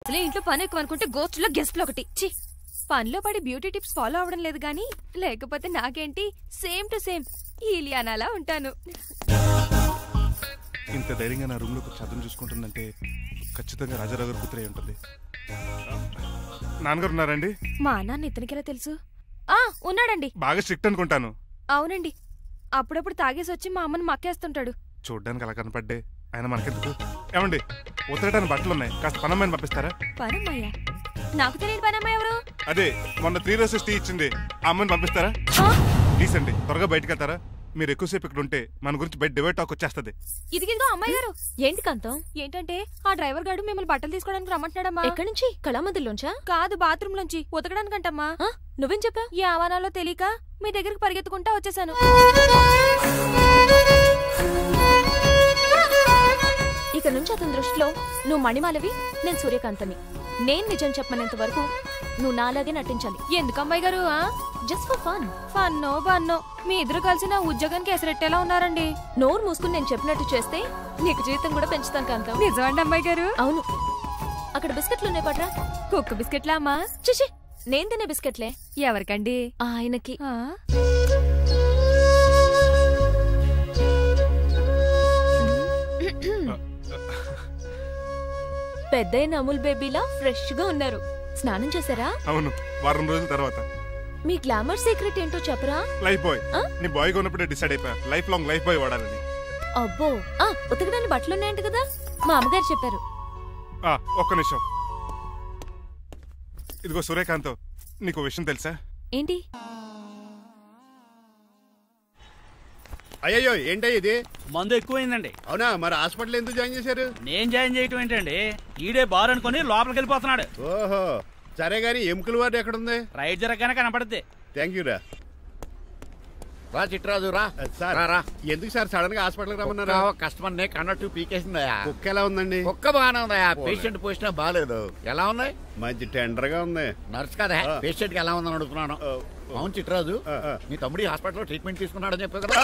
అసలే ఇంట్లో పని ఎక్కువ అనుకుంటే గోస్ట్లో గెస్ట్లు ఒకటి ఛీ పనిలో పడి బ్యూటీ టిప్స్ ఫాలో అవ్వడం లేదు గానీ లేకపోతే నాకేంటి సేమ్ టు సేమ్ ఈలియానాలా ఉంటాను ఇంత ధైర్యంగా నా రూమ్ లో చదువు చూసుకుంటుందంటే ఖచ్చితంగా రాజారావు గారు కూతురే ఉంటుంది నాన్నగారు ఉన్నారండి మా నాన్న ఇతనికి ఎలా తెలుసు ఆ ఉన్నాడండి బాగా స్ట్రిక్ట్ అనుకుంటాను అవునండి అప్పుడప్పుడు తాగేసి వచ్చి మా అమ్మని మక్కేస్తుంటాడు చూడ్డానికి అలా కనపడ్డే ఆయన మనకెందుకు ఏమండి ఉతకడానికి బట్టలు ఉన్నాయి కాస్త పనమ్మని పంపిస్తారా పనమ్మయ్య నాకు తెలియని పనమ్మ ఎవరు అదే మొన్న త్రీ రోజెస్ టీ ఇచ్చింది ఆ అమ్మని పంపిస్తారా ఆ, ప్లీజ్ అండి త్వరగా బయటకు వెళ్తారా మీరు ఎక్కువసేపు ఇక్కడ ఉంటే మన గురించి బయట డివైడ్ టాక్ వచ్చేస్తుంది ఇదిగిదిగో అమ్మాయి గారు ఏంటి కాంతం ఏంటంటే ఆ డ్రైవర్ గారు మిమ్మల్ని బట్టలు తీసుకోవడానికి రమ్మంటున్నాడమ్మా ఎక్కడి నుంచి కళామందుల్లోంచా కాదు బాత్రూమ్ నుంచి ఉతకడానికంటమ్మా ఆ, నువ్వేం చెప్పా ఈ ఆవానాలో తెలియక మీ దగ్గరికి పరిగెత్తుకుంటా వచ్చేసాను ఇక నుంచి అతని దృష్టిలో నువ్వు మణిమాలవి నేను సూర్యకాంతని నేను నిజం చెప్పనంత వరకు నువ్వు నాలాగే నటించాలి ఎందుకు అమ్మాయి గారు ఆ? జస్ట్ ఫర్ ఫన్ ఫన్నో బన్నో మీ ఇద్దరు కలిసి నా ఉద్యోగానికి ఎసరెట్టేలా ఉన్నారండి నోరు మూసుకుని నేను చెప్పినట్టు చేస్తే నీకు జీవితం కూడా పెంచుతాను కాంతం నిజమండి అమ్మాయి గారు అవును అక్కడ బిస్కెట్లు ఉన్నాయి పట్రా కుక్క బిస్కెట్లా అమ్మా చిచి నేను తినే బిస్కెట్లే ఎవరికండి ఆయనకి ఆ? పెద్దయిన అమూల్ బేబీలా ఫ్రెష్ గా ఉన్నారు స్నానం చేశారా అవును వారం రోజుల తర్వాత మీ గ్లామర్ సీక్రెట్ ఏంటో చెప్పరా లైఫ్ బాయ్ ఆ? నీ బాయ్ కొన్నప్పుడే డిసైడ్ అయిపోయా లైఫ్ లాంగ్ లైఫ్ బాయ్ వాడాలని అబ్బో ఆ ఉతకడానికి బట్టలు ఉన్నాయంట కదా మా అమ్మగారు చెప్పారు ఆ, ఒక్క నిమిషం ఇదిగో సూర్యకాంత్ నీకు విషయం తెలుసా ఏంటి అయ్యయ్యో ఏంటయ్య ఇది మందు ఎక్కువైందండి అవునా మరి హాస్పిటల్ ఎందుకు జాయిన్ చేశారు నేను జాయిన్ చేయటం ఏంటండి ఈడే బార్ అనుకుని లోపలికి వెళ్ళిపోతున్నాడు ఓహో సరే గాని ఎముకల వార్డు ఎక్కడుంది రైట్ జరగగానే కనపడుద్ది థ్యాంక్ యూ రా రా చిట్రాజు రా సార్ రా, రా. ఎందుకు సార్ సడన్ గా హాస్పిటల్ రమ్మన్నారా కస్టమర్ నే కన్నట్టు పీకేసిందయా కుక్క ఎలా ఉందండి కుక్క బాగానే ఉందయా పేషెంట్ పొజిషన్ బాగాలేదు ఎలా ఉన్నాయి మంచి టెండర్ గా ఉంది నర్స్ కదా ఆ. పేషెంట్ కి ఎలా ఉందని అడుగుతున్నాను ఆ, అవును చిట్రాజు ఆ, ఆ. మీ తమ్ముడి హాస్పిటల్లో ట్రీట్మెంట్ తీసుకున్నాడని చెప్పావు కదా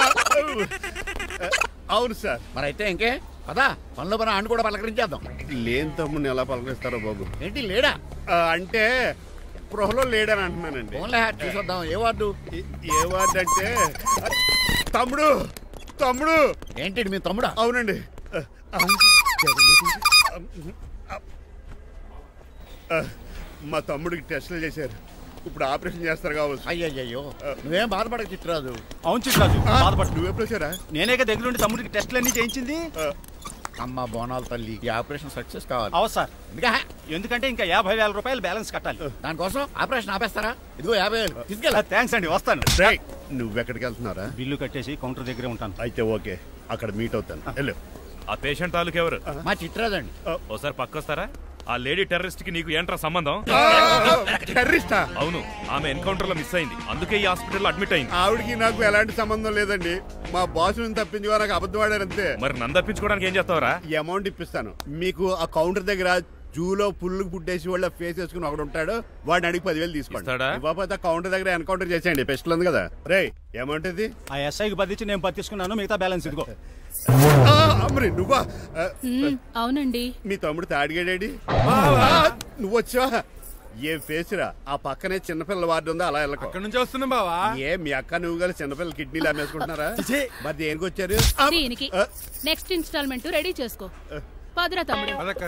అవును సార్ మరి అయితే ఇంకే పదా పనులు పని ఆండు కూడా పలకరించేద్దాం లేని తమ్ముడిని ఎలా పలకరిస్తారో బాబు ఏంటి లేడా ఆ, అంటే గృహలో లేడని అంటున్నానండి ఫోన్లే చూసొద్దాం ఏ వార్డు ఏ- ఏ వార్డు అంటే తమ్ముడు తమ్ముడు ఏంటి మీ తమ్ముడా అవునండి ఆ, ఆ, మా తమ్ముడికి టెస్టులు చేశారు ఇప్పుడు ఆపరేషన్ చేస్తారు కావచ్చు అయ్యయ్యో నువ్వేం బాధపడక చిట్రాజు అవును చిట్రాజు ఆ, బాధపడు నువ్వు ఎప్పుడు వచ్చారా నేనే దగ్గర ఉండి తమ్ముడికి టెస్టులన్నీ చేయించింది ఆ, అమ్మ బోనాల తల్లి ఈ ఆపరేషన్ సక్సెస్ కావాలి అవు సార్ ఇంకా ఎందుకంటే ఇంకా యాభై వేల రూపాయలు బ్యాలెన్స్ కట్టాలి దానికోసం ఆపరేషన్ ఆపేస్తారా ఇదిగో యాభై వేలు తీసుకెళ్ళ థ్యాంక్స్ అండి వస్తాను రేయ్, నువ్వెక్కడికి వెళ్తున్నారా బిల్లు కట్టేసి కౌంటర్ దగ్గరే ఉంటాను అయితే ఓకే అక్కడ మీట్ అవుతాను వెళ్ళు ఆ పేషెంట్ తాలూకు ఎవరు మా చిట్రాజు అండి ఓసారి పక్కొస్తారా ఆ లేడీ టెర్రరిస్ట్ కి నీకు ఏంట్రా సంబంధం టెర్రరిస్టా అవును ఆమె ఎన్కౌంటర్ లో మిస్ అయింది అందుకే ఈ హాస్పిటల్ అడ్మిట్ అయింది ఆవిడకి నాకు ఎలాంటి సంబంధం లేదండి మా బాసుని తప్పించుకో నాకు అబద్ధం ఆడారు అంతే మరి నన్ను తప్పించుకోవడానికి ఏం చేస్తావరా ఈ అమౌంట్ ఇప్పిస్తాను మీకు ఆ కౌంటర్ దగ్గర జూలో పుల్లు పుట్టేసి వాళ్ళ ఫేస్ వేసుకుని ఒకడు ఉంటాడు వాడిని అడిగి పదివేలు తీసుకోండి ఇస్తాడా? ఇవ్వకపోతే ఆ కౌంటర్ దగ్గర ఎన్కౌంటర్ చేసేయండి పెస్టల్ ఉంది కదా రే అమౌంట్ ఇది ఆ ఎస్ఐకి బదిలించి నేను పత్తిసుకున్నాను మిగతా బ్యాలెన్స్ ఇదిగో ఆ, అమ్మరి నువ్వా ఆ, అవునండి మీ తమ్ముడు తాడిగాడేడి నువ్వు వచ్చావా ఏ ఫేస్ రా ఆ పక్కనే చిన్నపిల్లల వార్డు ఉందా అలా వెళ్ళకు అక్కడ నుంచి వస్తున్నాం బావా ఏ మీ అక్క నువ్వు గల చిన్నపిల్లల కిడ్నీలు అమ్మేసుకుంటున్నారా మరి దేనికి వచ్చారు ఆ, దీనికి ఆ, నెక్స్ట్ ఇన్స్టాల్మెంట్ రెడీ చేసుకో పదురా తమ్ముడు అదక్క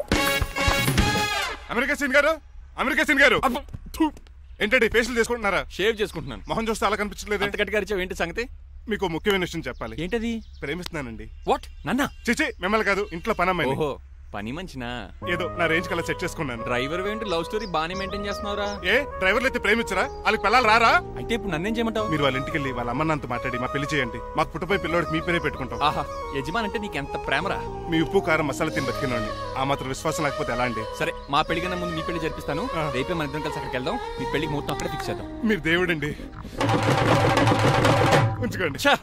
అమెరికా సీన్ గారు అమెరికా సీన్ గారు థు. ఏంటండి ఫేషియల్ చేసుకుంటున్నారా షేవ్ చేసుకుంటున్నాను మొహం చూస్తే అలా కనిపించట్లేదు అంత గట్టిగా అరిచావు ఏంటి సంగతి మీకు ఓ ముఖ్యమైన విషయం చెప్పాలి ఏంటది ప్రేమిస్తున్నానండి వాట్ నన్నా చిచి మిమ్మల్ని కాదు ఇంట్లో పనమ్మాయి ఓహో పని మంచినా ఏదో నా రేంజ్ కల్లా సెట్ చేసుకున్నాను డ్రైవర్ ఏంటి లవ్ స్టోరీ బాగానే మెయింటైన్ చేస్తున్నావురా ఏ డ్రైవర్లు అయితే ప్రేమించరా వాళ్ళకి పిల్లలు రారా అయితే ఇప్పుడు నన్నేం చేయమంటావు మీరు వాళ్ళ ఇంటికి వెళ్ళి వాళ్ళ అమ్మ నాన్నతో మాట్లాడి మా పెళ్లి చేయండి మాకు పుట్టపోయి పిల్లోడికి మీ పేరే పెట్టుకుంటాం ఆహా యజమాన్ అంటే నీకు ఎంత ప్రేమరా మీ ఉప్పు కారం మసాలా తిని బతికినండి ఆ మాత్రం విశ్వాసం లేకపోతే ఎలా అండి సరే మా పెళ్లి కన్నా ముందు నీ పెళ్లి జరిపిస్తాను ఆ. రేపే మన ఇద్దరం కలిసి అక్కడికి వెళ్దాం నీ పెళ్లికి ముహూర్తం అక్కడ ఫిక్స్ చేద్దాం మీరు దేవుడండి ఉంచుకోండి ఛా!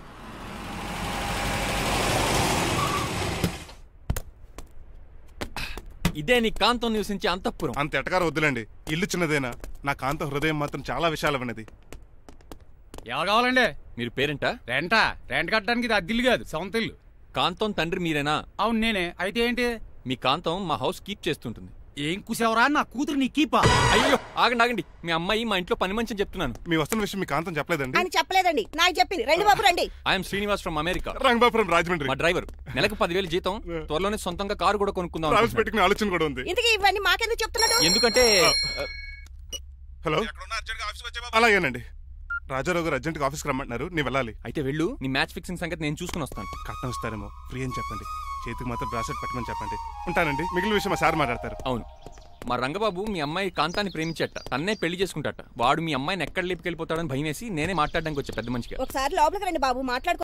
ఇదే నీ కాంతం నివసించే అంతఃపురం అంత ఎటకారం వద్దులండి ఇల్లు చిన్నదేనా నా కాంత హృదయం మాత్రం చాలా విశాలమైనది ఎవరు కావాలండి మీరు పేరెంటా రెంటా రెంట్ కట్టడానికి ఇది అద్దిల్లు కాదు సొంత ఇల్లు కాంతం తండ్రి మీరేనా అవును నేనే అయితే ఏంటి మీ కాంతం మా హౌస్ కీప్ చేస్తుంటుంది ఏం కూసావరా నా కూతురు నీ కీపా అయ్యో ఆగండి ఆగండి మీ అమ్మాయి మా ఇంట్లో పని మంచి అని చెప్తున్నాను మీ వస్తున్న విషయం మీ కాంతం చెప్పలేదండి ఆయన చెప్పలేదండి నాకు చెప్పింది రండి బాబు రండి I'm Srinivas from America Rangabapuram Rajahmundry మా డ్రైవర్ నెలకు పదివేలు జీతం త్వరలోనే సొంతంగా కారు కూడా కొనుక్కుందాం ట్రావెల్స్ అనుకుంటున్నాను. పెట్టుకునే ఆలోచన కూడా ఉంది ఇంతకీ ఇవన్నీ మాకెందుకు చెప్తున్నాడు ఎందుకంటే హలో అలాగేనండి రాజారావు గారు అర్జెంట్గా ఆఫీస్కి రమ్మంటున్నారు నీ వెళ్ళాలి అయితే వెళ్ళు నీ మ్యాచ్ ఫిక్సింగ్ సంగతి నేను చూసుకుని వస్తాను కట్నం ఇస్తారేమో ఫ్రీ అని చెప్పండి చేతికి మాత్రం బ్రాసెట్ పెట్టమని చెప్పండి ఉంటానండి మిగిలిన విషయం మా సార్ మాట్లాడతారు అవును మా రంగబాబు మీ అమ్మాయి కాంతాన్ని ప్రేమించట తన్నే పెళ్లి చేసుకుంటాట వాడు మీ అమ్మాయిని ఎక్కడ లేపుకెళ్ళిపోతాడని భయం వేసి నేనే మాట్లాడడానికి వచ్చా పెద్ద మనిషిగా ఒకసారి లోపలికి రండి బాబు మాట్లాడుకో